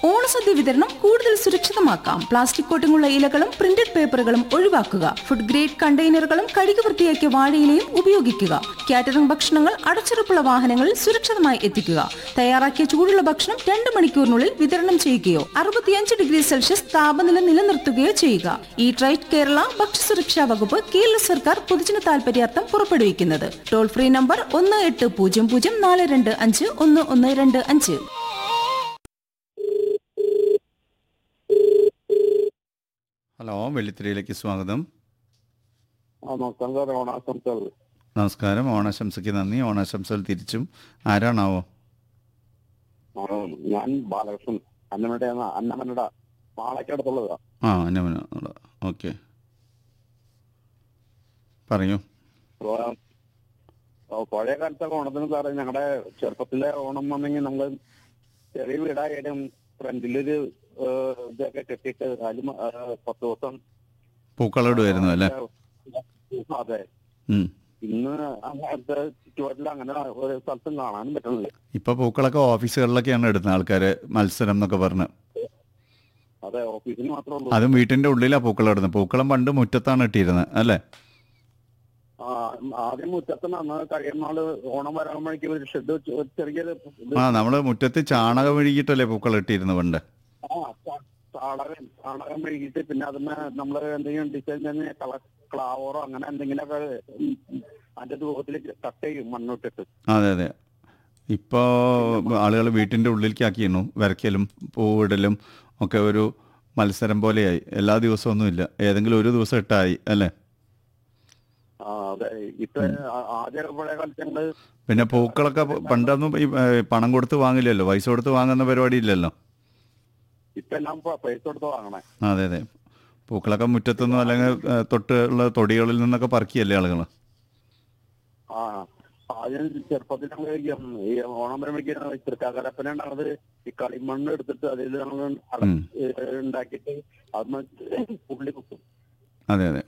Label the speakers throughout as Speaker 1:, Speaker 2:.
Speaker 1: ഓണസദ്യ വിതരണം കൂടുതൽ സുരക്ഷിതമാക്കാം പ്ലാസ്റ്റിക് കോട്ടിങ്ങുള്ള ഇലകളും പ്രിന്റഡ് പേപ്പറുകളും ഒഴിവാക്കുക ഫുഡ് ഗ്രേഡ് കണ്ടെയ്നറുകളും കഴുകി വൃത്തിയാക്കിയ വാഴയിലയും ഉപയോഗിക്കുക കാറ്ററിംഗ് ഭക്ഷണങ്ങൾ അടച്ചുറപ്പുള്ള വാഹനങ്ങളിൽ സുരക്ഷിതമായി എത്തിക്കുക തയ്യാറാക്കിയ ചൂടുള്ള ഭക്ഷണം രണ്ട് മണിക്കൂറിനുള്ളിൽ വിതരണം ചെയ്യുകയോ അറുപത്തിയഞ്ച് ഡിഗ്രി സെൽഷ്യസ് താപനില നിലനിർത്തുകയോ ചെയ്യുക ഈ ട്രൈറ്റ് കേരള ഭക്ഷ്യസുരക്ഷാ വകുപ്പ് കേരള സർക്കാർ പൊതുജന താൽപര്യാർത്ഥം പുറപ്പെടുവിക്കുന്നത് ടോൾ ഫ്രീ നമ്പർ ഒന്ന് എട്ട് പൂജ്യം പൂജ്യം നാല് രണ്ട് അഞ്ച് ഒന്ന് ഒന്ന് രണ്ട് അഞ്ച്
Speaker 2: ഹലോ വെള്ളിത്തിരയിലേക്ക് സ്വാഗതം
Speaker 3: ആ നമസ്കാരം സാറേ ഓണാശംസകൾ
Speaker 2: നമസ്കാരം ഓണാശംസയ്ക്ക് നന്ദി ഓണാശംസകൾ തിരിച്ചും ആരാണാവോ
Speaker 3: ആ, ഞാൻ ബാലകൃഷ്ണൻ അന്നമയുടെ അന്നമനയുടെ പാളയ്ക്കടുത്തുള്ളതാ
Speaker 2: ആ അന്നമന ഓക്കെ പറയൂ
Speaker 3: അപ്പൊ, ആ, പഴയ കാലത്തൊക്കെ ഓണത്തിന് സാറേ ഞങ്ങളുടെ ചെറുപ്പത്തിലെ ഓണം വന്നെങ്കിൽ നമ്മള് ചെറിയ വീടായാലും ഫ്രണ്ടിലൊരു ഏ, ഇതൊക്കെ കെട്ടിയിട്ട് അതിൽ പത്ത് ദിവസം
Speaker 2: പൂക്കളിടുമായിരുന്നു അല്ലേ
Speaker 3: അതെ
Speaker 2: ഉം.
Speaker 3: ഇന്ന് അങ്ങനത്തെ ചുവട്ടിൽ അങ്ങനെ ഒരു സ്ഥലത്തും കാണാനും പറ്റുന്നില്ല
Speaker 2: ഇപ്പൊ പൂക്കളൊക്കെ ഓഫീസുകളിലൊക്കെയാണ് ഇടുന്നത് ആൾക്കാര് മത്സരം എന്നൊക്കെ പറഞ്ഞ്
Speaker 3: അതെ ഓഫീസിന് മാത്രമേ ഉള്ളൂ
Speaker 2: അതും വീട്ടിന്റെ ഉള്ളിലാ പൂക്കളം ഇടുന്നത് പൂക്കളം പണ്ട് മുറ്റത്താണ് ഇട്ടിരുന്നത് അല്ലേ
Speaker 3: ആ, ആദ്യം മുറ്റത്ത് അന്ന് കഴിയുന്നാള് ഓണം വരാകുമ്പോഴേക്കും ഒരു ഷെഡ് വെച്ച് ഒരു ചെറിയൊരു ഇത്
Speaker 2: ആ നമ്മള് മുറ്റത്ത് ചാണകം മെഴുകിയിട്ടല്ലേ പൂക്കളം ഇട്ടിരുന്നത് പണ്ട്
Speaker 3: ആ, ചാ- ചാണകം ചാണകം മെഴുകിയിട്ട് പിന്നെ അതിന് നമ്മള് എന്തെങ്കിലും ഡിസൈൻ തന്നെ കള ക്ലാവറോ അങ്ങനെ എന്തെങ്കിലുമൊക്കെ ഉം, ഉം, അതിന്റെ രൂപത്തിൽ കട്ട് ചെയ്യും മണ്ണിട്ടിട്ട്
Speaker 2: അതെ അതെ ഇപ്പോൾ ആളുകൾ വീട്ടിൻ്റെ ഉള്ളിലേക്കാക്കിയിരുന്നു വരയ്ക്കലും പൂവിടലും ഒക്കെ ഒരു മത്സരം പോലെയായി എല്ലാ ദിവസവും ഒന്നുമില്ല ഏതെങ്കിലും ഒരു ദിവസം ഇട്ടായി അല്ലേ
Speaker 3: ആ അതെ ഇപ്പൊ ആ- ആദ്യം പഴയ കാലത്ത് ഞങ്ങള്
Speaker 2: പിന്നെ പൂക്കളൊക്കെ പ- പണ്ടൊന്നും ഈ ഏ, പണം കൊടുത്ത് വാങ്ങില്ലല്ലോ പൈസ കൊടുത്ത് വാങ്ങുന്ന പരിപാടി ഇല്ലല്ലോ
Speaker 3: ഇപ്പൊ എല്ലാം പ- പൈസ കൊടുത്ത് വാങ്ങണേ
Speaker 2: അതെ അതെ പൂക്കളൊക്കെ മുറ്റത്തുനിന്നും അല്ലെങ്കിൽ ഏ, തൊട്ടുള്ള തൊടികളിൽ നിന്നൊക്കെ പറക്കിയല്ലേ ആളുകൾ
Speaker 3: ആ ആദ്യം ചെറുപ്പത്തിൽ ഞങ്ങള് ഈ, ഉം, ഈ ഓണം വരുമ്പോഴേക്കും തൃക്കാക്കരപ്പന ഉണ്ടാകുന്നത് ഈ കളിമണ്ണ് എടുത്തിട്ട് അതിൽ നമ്മൾ
Speaker 2: ഉം.
Speaker 3: ഉണ്ടാക്കിയിട്ട് അതിന് പുള്ളി കുത്തും
Speaker 2: അതെ അതെ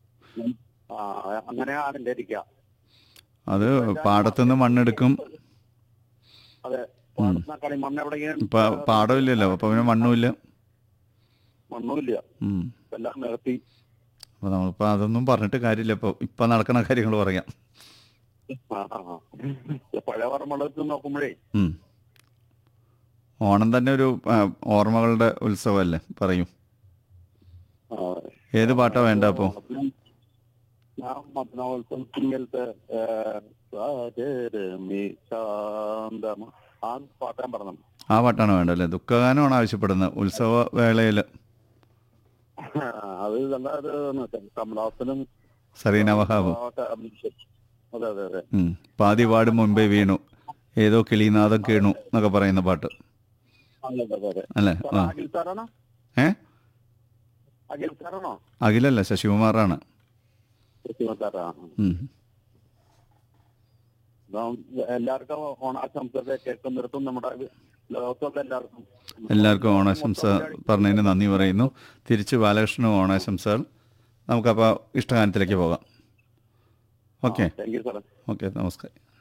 Speaker 3: ആ അങ്ങനെയാണ് എന്റെ ഇരിക്കുക
Speaker 2: അത് പാടത്തുനിന്ന് മണ്ണെടുക്കും
Speaker 3: അതെ പാടത്തുനിന്ന് കളിമണ്ണ് എവിടെയെങ്കിലും
Speaker 2: ഇപ്പൊ പാടമില്ലല്ലോ അപ്പൊ പിന്നെ മണ്ണുമില്ല
Speaker 3: മണ്ണുമില്ല
Speaker 2: ഉം.
Speaker 3: എല്ലാം നികത്തി
Speaker 2: അപ്പൊ നമ്മളിപ്പോ അതൊന്നും പറഞ്ഞിട്ട് കാര്യമില്ല ഇപ്പൊ ഇപ്പൊ നടക്കണ കാര്യങ്ങൾ പറയാം
Speaker 3: ആ, ആ, ആ. പഴയ ഓർമ്മകൾ വെച്ച് നോക്കുമ്പോഴേ
Speaker 2: ഉം. ഓണം തന്നെ ഒരു ആ, ഓർമ്മകളുടെ ഉത്സവമല്ലേ പറയൂ
Speaker 3: ആ,
Speaker 2: ഏത് പാട്ടാ വേണ്ട അപ്പോ
Speaker 3: ഞാൻ മദ്നോത്സവത്തിങ്കലത്തെ ശാന്തമ ആ പാട്ടാൻ പറഞ്ഞു
Speaker 2: ആ പാട്ടാണ് വേണ്ടത് അല്ലേ ദുഃഖഗാനമാണ് ആവശ്യപ്പെടുന്നത് ഉത്സവ വേളയിൽ
Speaker 3: അത് നല്ല ഇത് കമലഹാസനും
Speaker 2: സറീന വഹാബും
Speaker 3: ഒക്കെ അഭിനയിച്ചു. അതെ അതെ അതെ
Speaker 2: ഉം. പാതി പാടും മുൻപേ വീണു ഏതോ കിളിനാദം കേണു എന്നൊക്കെ പറയുന്ന പാട്ട്
Speaker 3: അതെ അതെ അതെ
Speaker 2: അല്ലേ
Speaker 3: സാറേ,
Speaker 2: ആ
Speaker 3: അഖിൽ സാറാണോ
Speaker 2: ഏ
Speaker 3: അഖിൽ സാറാണോ
Speaker 2: അഖിലല്ല ശശികുമാറാണ്
Speaker 3: കൃഷ്ണ സാറാ
Speaker 2: ഉം.
Speaker 3: നാം എല്ലാവർക്കും ഓണാശംസകൾ കേൾക്കുന്നിടത്തും നമ്മുടെ ലോകത്തുള്ള എല്ലാവർക്കും
Speaker 2: എല്ലാവർക്കും ഓണാശംസ പറഞ്ഞതിന് നന്ദി പറയുന്നു തിരിച്ച് ബാലകൃഷ്ണനും ഓണാശംസകൾ നമുക്കപ്പോൾ ഇഷ്ടഗാനത്തിലേക്ക് പോകാം ഓക്കെ
Speaker 3: താങ്ക് യു സാറേ
Speaker 2: ഓക്കെ നമസ്കാരം